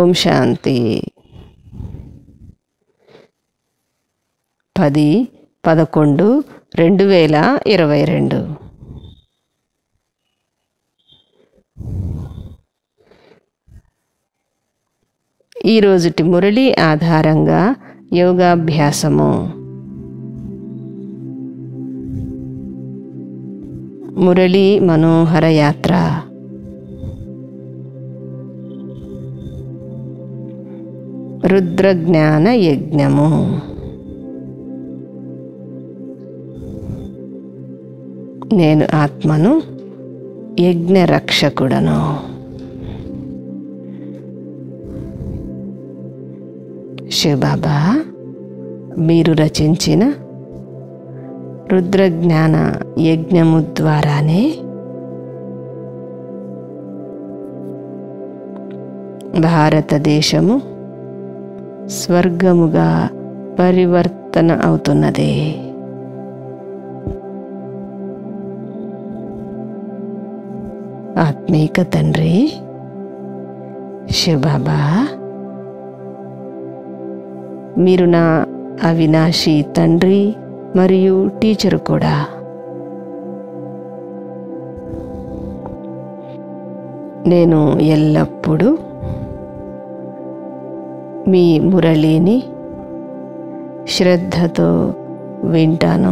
ఓం శాంతి పది పదకొండు రెండు వేల ఇరవై రెండు ఈరోజుటి మురళి ఆధారంగా యోగాభ్యాసము మురళి మనోహర యాత్ర రుద్రజ్ఞాన యజ్ఞము నేను ఆత్మను యజ్ఞ రక్షకుడను శివబాబా మీరు రచించిన రుద్రజ్ఞాన యజ్ఞము ద్వారానే భారతదేశము స్వర్గముగా పరివర్తన అవుతున్నది ఆత్మీక తండ్రి శివబాబా మీరు నా అవినాశి తండ్రి మరియు టీచరు కూడా నేను ఎల్లప్పుడూ మీ మురళిని శ్రద్ధతో వింటాను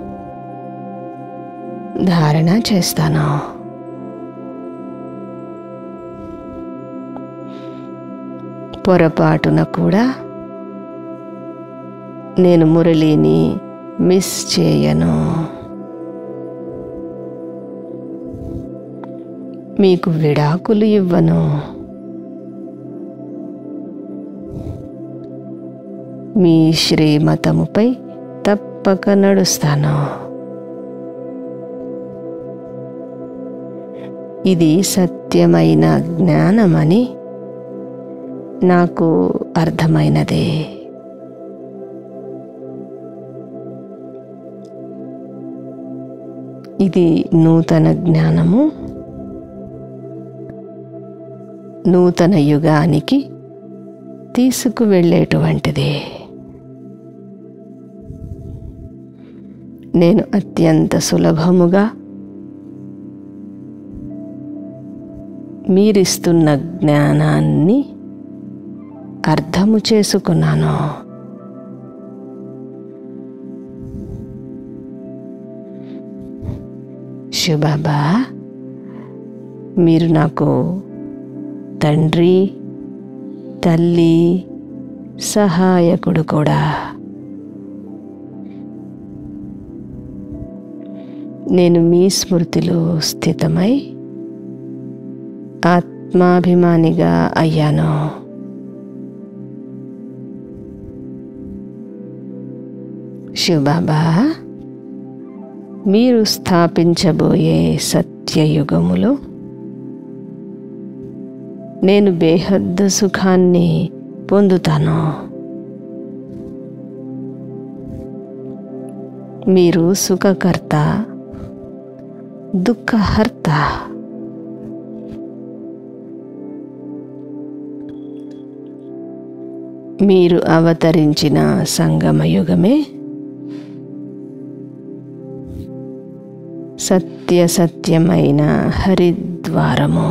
ధారణ చేస్తాను పొరపాటున కూడా నేను మురళిని మిస్ చేయను మీకు విడాకులు ఇవ్వను మీ శ్రీమతముపై తప్పక నడుస్తాను ఇది సత్యమైన జ్ఞానమని నాకు అర్థమైనదే ఇది నూతన జ్ఞానము నూతన యుగానికి తీసుకువెళ్ళేటువంటిది నేను అత్యంత సులభముగా మీరిస్తున్న జ్ఞానాన్ని అర్థము చేసుకున్నాను శివబాబా మీరు నాకు తండ్రి తల్లి సహాయకుడు కూడా నేను మీ స్మృతిలో స్థితమై ఆత్మాభిమానిగా అయ్యాను శివబాబా మీరు స్థాపించబోయే సత్యయుగములో నేను బేహద్దు సుఖాన్ని పొందుతాను మీరు సుఖకర్త దుఃఖహర్త మీరు అవతరించిన సంగమయుగమే సత్య సత్యమైన హరిద్వారము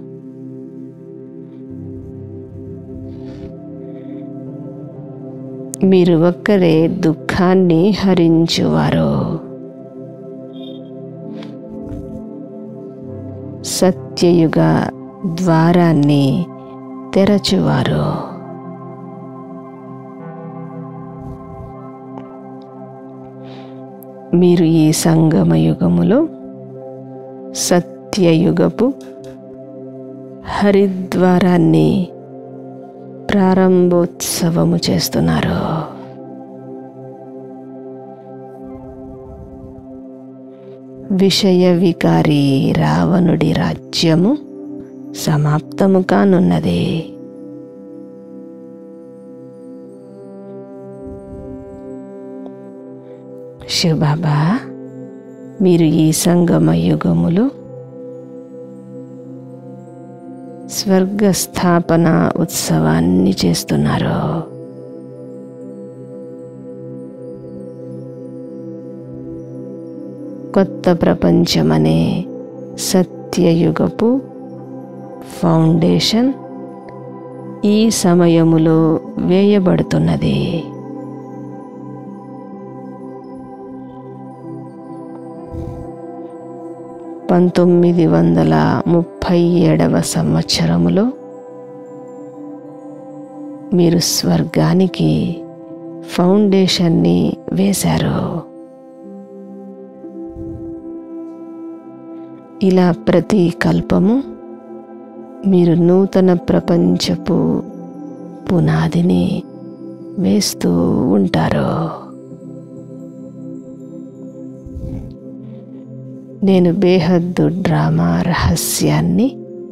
మీరు ఒక్కరే దుఃఖాన్ని హరించువారు సత్యయుగ ద్వారాన్ని తెరచువారు మీరు ఈ సంగమ యుగములో సత్యయుగపు హరిద్వారాన్ని ప్రారంభోత్సవము చేస్తున్నారు విషయ వికారి రావణుడి రాజ్యము సమాప్తము కానున్నది శివబాబా మీరు ఈ సంగమ యుగములో స్వర్గ స్థాపన ఉత్సవాన్ని చేస్తున్నారు కొత్త ప్రపంచమనే సత్యయుగపు ఫౌండేషన్ ఈ సమయములో వేయబడుతున్నది పంతొమ్మిది వందల ముప్పై ఏడవ సంవత్సరములో మీరు స్వర్గానికి ఫౌండేషన్ని వేశారు ఇలా ప్రతి కల్పము మీరు నూతన ప్రపంచపు పునాదిని వేస్తూ ఉంటారు నేను బేహద్దు డ్రామా రహస్యాన్ని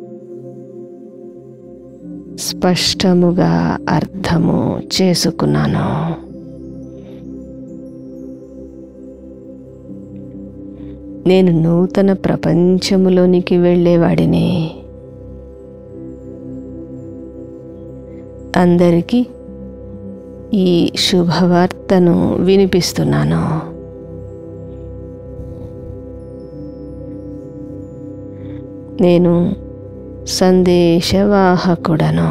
స్పష్టముగా అర్థము చేసుకున్నాను నేను నూతన ప్రపంచములోనికి వెళ్ళేవాడిని అందరికీ ఈ శుభవార్తను వినిపిస్తున్నాను నేను సందేశవాహకుడను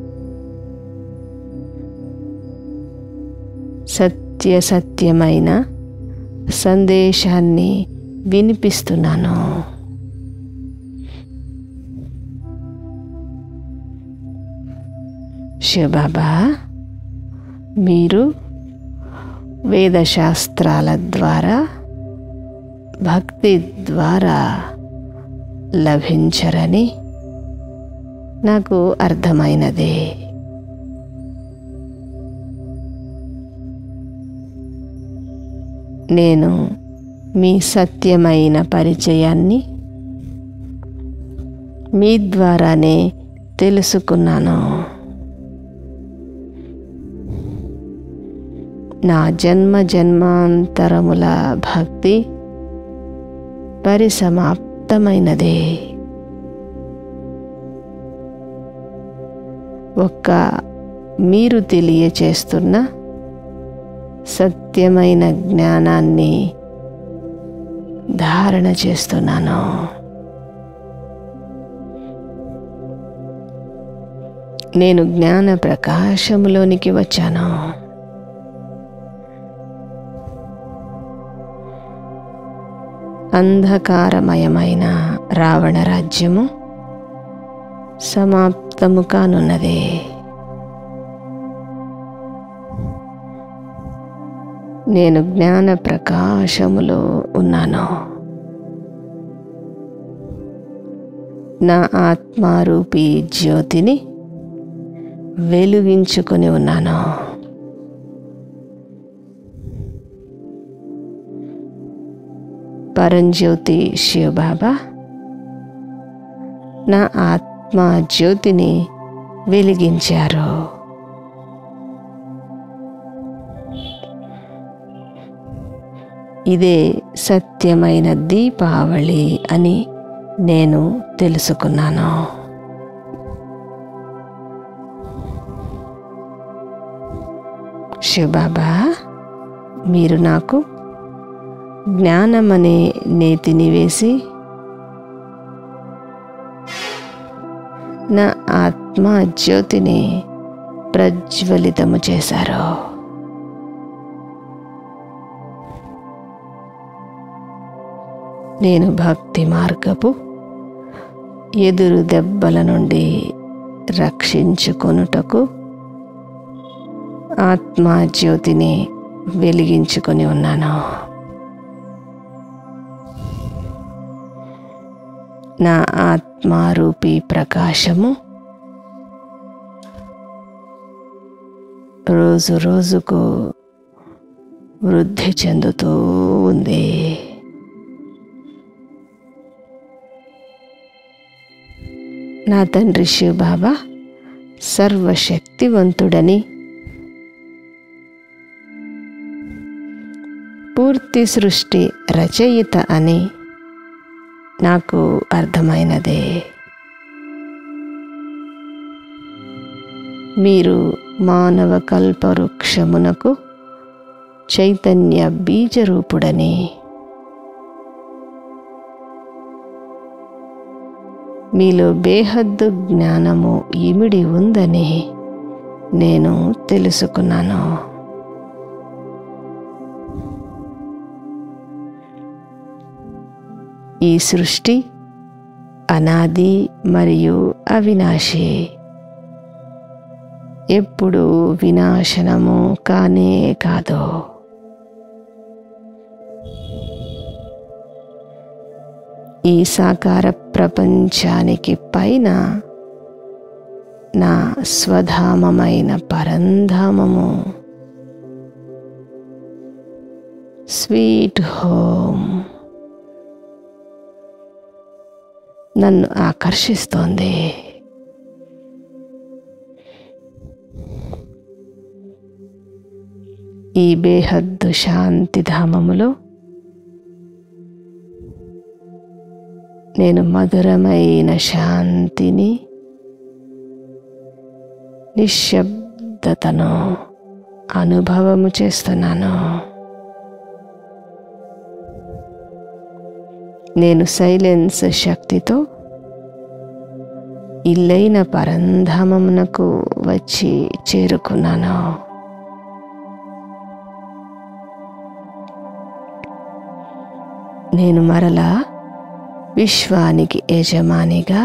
సత్యసత్యమైన సందేశాన్ని వినిపిస్తున్నాను శివబాబా మీరు వేదశాస్త్రాల ద్వారా భక్తి ద్వారా లభించరని నాకు అర్థమైనది నేను మీ సత్యమైన పరిచయాన్ని మీ ద్వారానే తెలుసుకున్నాను నా జన్మ జన్మాంతరముల భక్తి పరిసమాప్తమైనదే ఒక్క మీరు తెలియచేస్తున్న సత్యమైన జ్ఞానాన్ని ధారణ చేస్తున్నాను నేను జ్ఞాన ప్రకాశములోనికి వచ్చాను అంధకారమయమైన రావణ రాజ్యము సమాప్తము కానున్నది నేను జ్ఞాన ప్రకాశములో ఉన్నాను నా ఆత్మారూపీ జ్యోతిని వెలుగించుకొని ఉన్నాను పరంజ్యోతి శివబాబా నా ఆత్మ జ్యోతిని వెలిగించారు ఇదే సత్యమైన దీపావళి అని నేను తెలుసుకున్నాను శివబాబా మీరు నాకు జ్ఞానమనే నేతిని వేసి నా ఆత్మ జ్యోతిని ప్రజ్వలితము చేశారు నేను భక్తి మార్గపు ఎదురు దెబ్బల నుండి రక్షించుకొనుటకు ఆత్మ జ్యోతిని వెలిగించుకొని ఉన్నాను నా ఆత్మారూపీ ప్రకాశము రోజు రోజుకు వృద్ధి చెందుతూ ఉంది నా తండ్రి శివబాబా సర్వశక్తివంతుడని పూర్తి సృష్టి రచయిత అని నాకు అర్థమైనదే మీరు మానవ కల్పవృక్షమునకు చైతన్య బీజరూపుడని మీలో బేహద్దు జ్ఞానము ఇమిడి ఉందని నేను తెలుసుకున్నాను ఈ సృష్టి అనాది మరియు అవినాశి ఎప్పుడు వినాశనము కానే కాదు ఈ సాకార ప్రపంచానికి పైన నా స్వధామమైన పరంధామము స్వీట్ హోమ్ నన్ను ఆకర్షిస్తోంది ఈ బేహద్దు శాంతిధామములో నేను మధురమైన శాంతిని నిశ్శబ్దతను అనుభవము చేస్తున్నాను నేను సైలెన్స్ శక్తితో ఇల్లైన పరంధామమునకు వచ్చి చేరుకున్నాను నేను మరలా విశ్వానికి యజమానిగా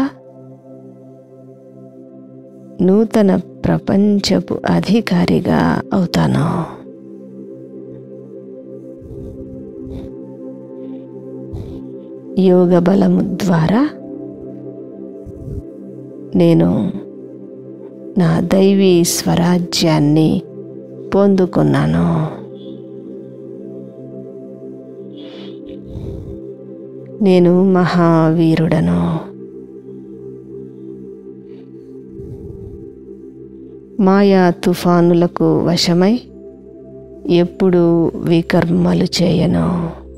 నూతన ప్రపంచపు అధికారిగా అవుతాను యోగ బలము ద్వారా నేను నా దైవీ స్వరాజ్యాన్ని పొందుకున్నాను నేను మహావీరుడను మాయా తుఫానులకు వశమై ఎప్పుడు వికర్మలు చేయను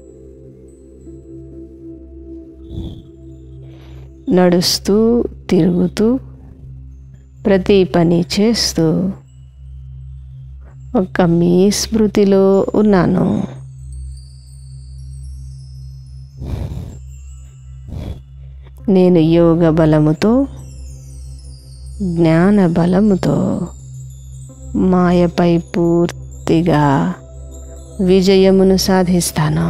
నడుస్తూ తిరుగుతూ ప్రతి పని చేస్తూ ఒక మీ స్మృతిలో ఉన్నాను నేను యోగ బలముతో జ్ఞాన బలముతో మాయపై పూర్తిగా విజయమును సాధిస్తాను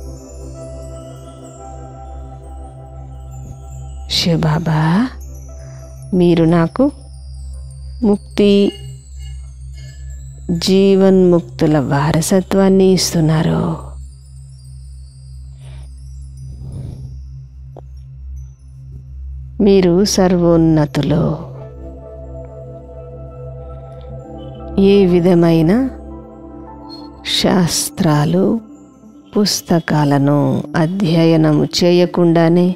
శివబాబా మీరు నాకు ముక్తి జీవన్ముక్తుల వారసత్వాన్ని ఇస్తున్నారు మీరు సర్వోన్నతులు ఏ విధమైన శాస్త్రాలు పుస్తకాలను అధ్యయనము చేయకుండానే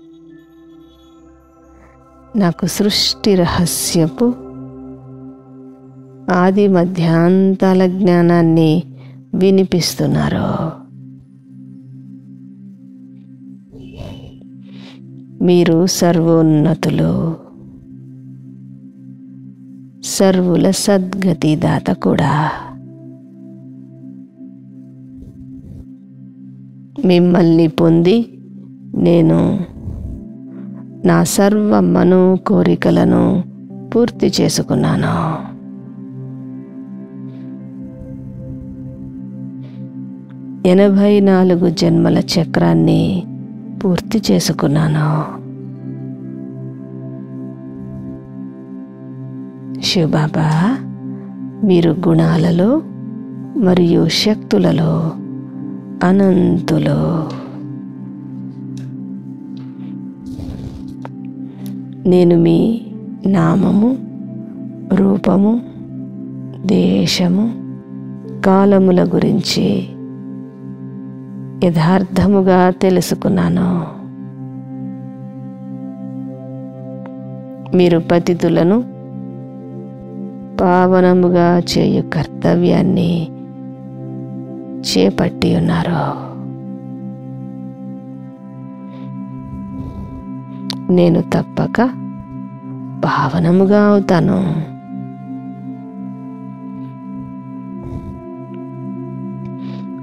నాకు సృష్టి రహస్యపు ఆది మధ్యాంతాల జ్ఞానాన్ని వినిపిస్తున్నారు మీరు సర్వోన్నతులు సర్వుల సద్గతి దాత కూడా మిమ్మల్ని పొంది నేను నా సర్వ మనో కోరికలను పూర్తి చేసుకున్నాను ఎనభై నాలుగు జన్మల చక్రాన్ని పూర్తి చేసుకున్నాను శివబాబా మీరు గుణాలలో మరియు శక్తులలో అనంతులు నేను మీ నామము రూపము దేశము కాలముల గురించి యథార్థముగా తెలుసుకున్నాను మీరు పతితులను పావనముగా చేయు కర్తవ్యాన్ని చేపట్టి ఉన్నారు నేను తప్పక పావనముగా అవుతాను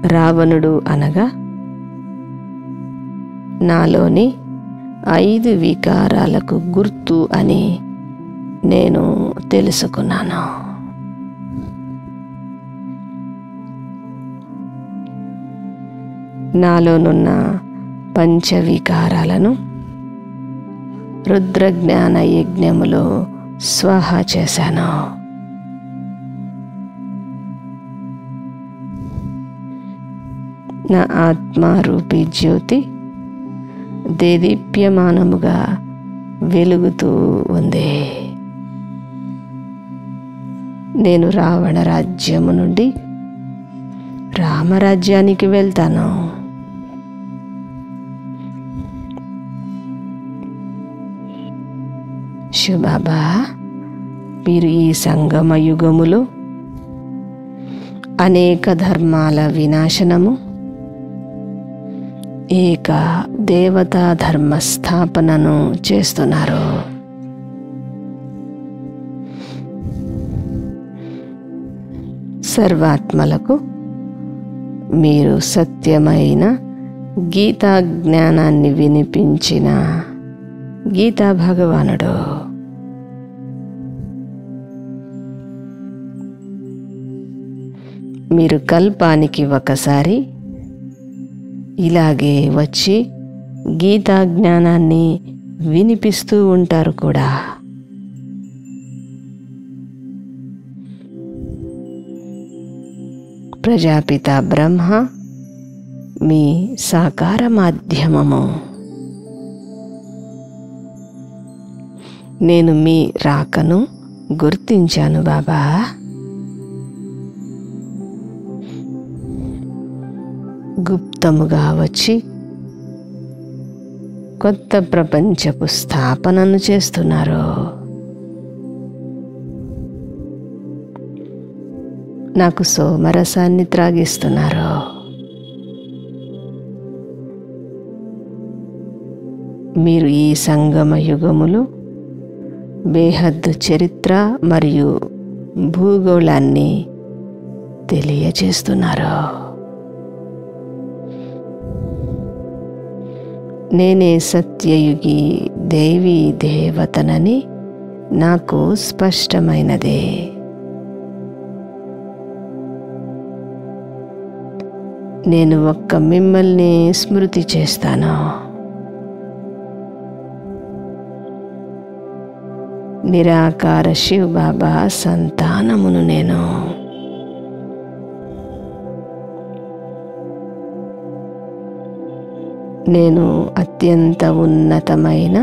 రావణుడు అనగా నాలోని ఐదు వికారాలకు గుర్తు అని నేను తెలుసుకున్నాను నాలోనున్న పంచవికారాలను రుద్రజ్ఞాన యజ్ఞములో స్వాహ చేశాను నా ఆత్మారూపి జ్యోతి దేదీప్యమానముగా వెలుగుతూ ఉంది నేను రావణ రాజ్యము నుండి రామరాజ్యానికి వెళ్తాను శుభాబా మీరు ఈ సంగమ యుగములో అనేక ధర్మాల వినాశనము ఏక దేవతా ధర్మ స్థాపనను చేస్తున్నారు సర్వాత్మలకు మీరు సత్యమైన గీతా జ్ఞానాన్ని వినిపించిన గీతా భగవానుడు మీరు కల్పానికి ఒకసారి ఇలాగే వచ్చి గీతా జ్ఞానాన్ని వినిపిస్తూ ఉంటారు కూడా ప్రజాపిత బ్రహ్మ మీ సాకార మాధ్యమము నేను మీ రాకను గుర్తించాను బాబా గుప్తముగా వచ్చి కొత్త ప్రపంచపు స్థాపనను చేస్తున్నారు నాకు సోమరసాన్ని త్రాగిస్తున్నారు మీరు ఈ సంగమ యుగములు బేహద్దు చరిత్ర మరియు భూగోళాన్ని తెలియచేస్తున్నారు నేనే సత్యయుగి దేవీ దేవతనని నాకు స్పష్టమైనదే నేను ఒక్క మిమ్మల్ని స్మృతి చేస్తాను నిరాకార శివ్ బాబా సంతానమును నేను నేను అత్యంత ఉన్నతమైన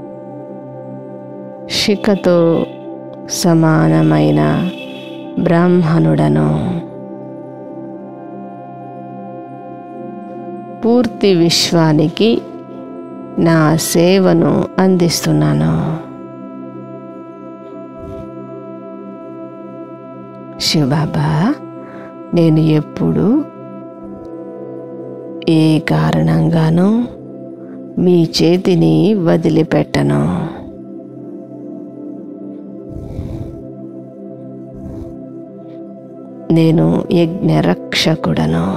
శిఖతో సమానమైన బ్రాహ్మణుడను పూర్తి విశ్వానికి నా సేవను అందిస్తున్నాను శివబాబా నేను ఎప్పుడు ఏ కారణంగానూ మీ చేతిని వదిలిపెట్టను నేను యజ్ఞరక్షకుడను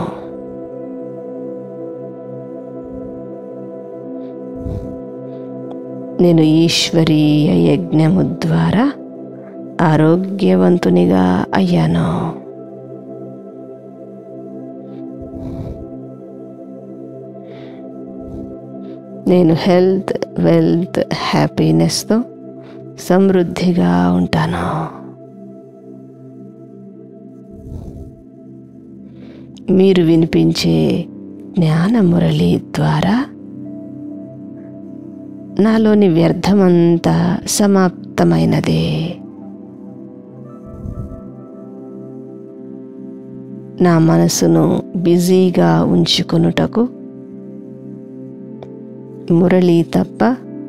నేను ఈశ్వరీయ యజ్ఞము ద్వారా ఆరోగ్యవంతునిగా అయ్యాను నేను హెల్త్ వెల్త్ హ్యాపీనెస్తో సమృద్ధిగా ఉంటాను మీరు వినిపించే జ్ఞాన మురళి ద్వారా నాలోని వ్యర్థమంతా సమాప్తమైనదే నా మనసును బిజీగా ఉంచుకొనుటకు మురళి తప్ప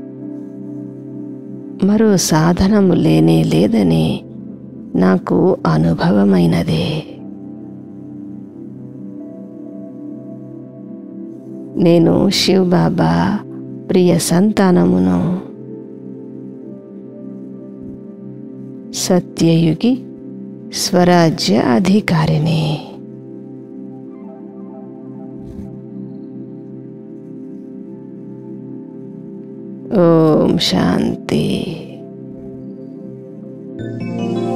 మరో సాధనము లేనే లేదని నాకు అనుభవమైనదే నేను శివ్ బాబా ప్రియ సంతానమును సత్యయుగి స్వరాజ్య అధికారిని ఓం శాంతి